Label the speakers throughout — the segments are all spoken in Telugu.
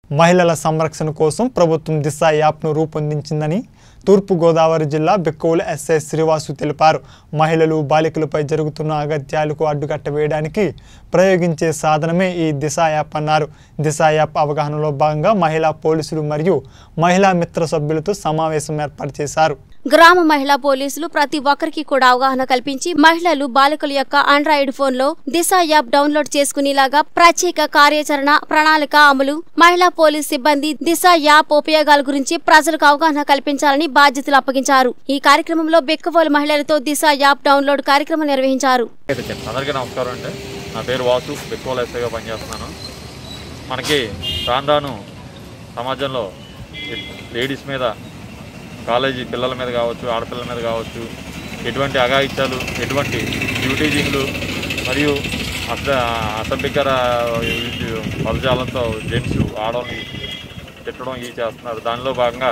Speaker 1: మహిళల సంరక్షణ కోసం ప్రభుత్వం దిశ యాప్ను రూపొందించిందని తూర్పుగోదావరి జిల్లా బెక్కోలు ఎస్ఐ శ్రీవాసు తెలిపారు మహిళలు బాలికలపై జరుగుతున్న అగత్యాలకు అడ్డుకట్ట వేయడానికి ప్రయోగించే సాధనమే ఈ దిశ యాప్ అన్నారు దిశ యాప్ అవగాహనలో భాగంగా మహిళా పోలీసులు మరియు మహిళా మిత్ర సభ్యులతో సమావేశం ఏర్పాటు చేశారు
Speaker 2: గ్రామ మహిళా పోలీసులు ప్రతి ఒక్కరికి కూడా అవగాహన కల్పించి మహిళలు బాలికల యొక్క ఆండ్రాయిడ్ ఫోన్ లో దిశ యాప్ డౌన్లోడ్ చేసుకునేలాగా ప్రత్యేక కార్యాచరణ ప్రణాళిక అమలు మహిళా పోలీస్ సిబ్బంది దిశ యాప్ ఉపయోగాల గురించి ప్రజలకు అవగాహన కల్పించాలని బాధ్యతలు అప్పగించారు ఈ కార్యక్రమంలో బెక్కవోలు మహిళలతో దిశ యాప్ డౌన్లోడ్ కార్యక్రమం నిర్వహించారు
Speaker 3: అయితే చెప్పండి అందరికీ నమస్కారం అండి నా పేరు వాసు బెక్కువల ఎస్ఐగా పనిచేస్తున్నాను మనకి రాను రాను సమాజంలో లేడీస్ మీద కాలేజీ పిల్లల మీద కావచ్చు ఆడపిల్లల మీద కావచ్చు ఎటువంటి అఘాయిత్యాలు ఎటువంటి డ్యూటీజింగ్లు మరియు అస అసభ్యకర పదజాలంతో జెంట్స్ ఆడవాళ్ళని తిట్టడం ఇవి చేస్తున్నారు దానిలో భాగంగా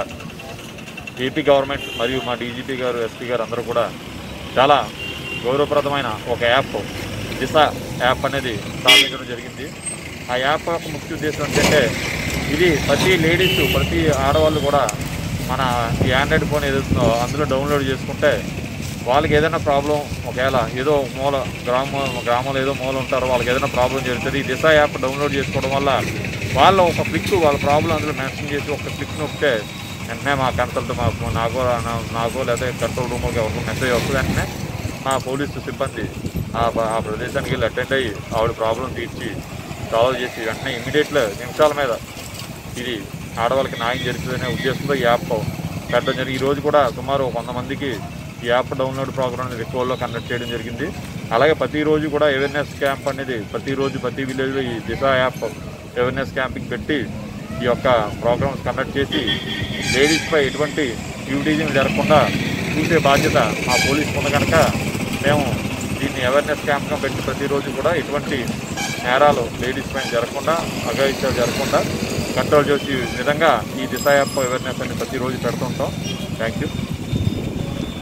Speaker 3: ఏపీ గవర్నమెంట్ మరియు మా డీజీపీ గారు ఎస్పీ గారు అందరూ కూడా చాలా గౌరవప్రదమైన ఒక యాప్ దిశ యాప్ అనేది స్థాపించడం జరిగింది ఆ యాప్ యొక్క ముఖ్య ఉద్దేశం ఏంటంటే ఇది ప్రతి లేడీస్ ప్రతి ఆడవాళ్ళు కూడా మన ఈ ఆండ్రాయిడ్ ఫోన్ ఏదైతుందో అందులో డౌన్లోడ్ చేసుకుంటే వాళ్ళకి ఏదైనా ప్రాబ్లం ఒకవేళ ఏదో ఒక మూల గ్రామం గ్రామంలో ఏదో మూల ఉంటారో వాళ్ళకి ఏదైనా ప్రాబ్లం జరుగుతుంది ఈ దిశ యాప్ డౌన్లోడ్ చేసుకోవడం వల్ల వాళ్ళ ఒక క్లిక్ వాళ్ళ ప్రాబ్లం అందులో మెన్షన్ చేసి ఒక క్లిక్ నొక్కితే వెంటనే మా కన్సల్ట్ మాకు నాకో నా- నాకో లేదా కంట్రోల్ రూమ్కి ఎవరికి మెసేజ్ వస్తుంది వెంటనే మా పోలీసు సిబ్బంది ఆ ప- ఆ ప్రదేశానికి వెళ్ళి అటెండ్ అయ్యి ఆవిడ ప్రాబ్లం తీర్చి సాల్వ్ చేసి వెంటనే ఇమీడియట్లో నిమిషాల మీద ఇది ఆడవాళ్ళకి న్యాయం జరుగుతుందనే ఉద్దేశంతో ఈ యాప్ పెట్టడం జరిగింది ఈ రోజు కూడా సుమారు ఒక వంద మందికి ఈ యాప్ డౌన్లోడ్ ప్రోగ్రామ్ అనేది ఎక్కువలో కండక్ట్ చేయడం జరిగింది అలాగే ప్రతిరోజు కూడా అవేర్నెస్ క్యాంప్ అనేది ప్రతిరోజు ప్రతి విలేజ్లో ఈ దిశ యాప్ అవేర్నెస్ క్యాంపింగ్ పెట్టి ఈ యొక్క ప్రోగ్రామ్స్ కండక్ట్ చేసి లేడీస్పై ఎటువంటి డ్యూటీజింగ్ జరగకుండా చూసే బాధ్యత మా పోలీస్ ఉంది కనుక మేము దీన్ని అవేర్నెస్ క్యాంప్గా పెట్టి ప్రతిరోజు కూడా ఎటువంటి నేరాలు లేడీస్ పైన జరగకుండా అఘాయిత్యాలు జరగకుండా కంట్రోల్ చేసి విధంగా ఈ దిశ యాప్ అవేర్నెస్ అని ప్రతిరోజు పెడుతుంటాం థ్యాంక్ యూ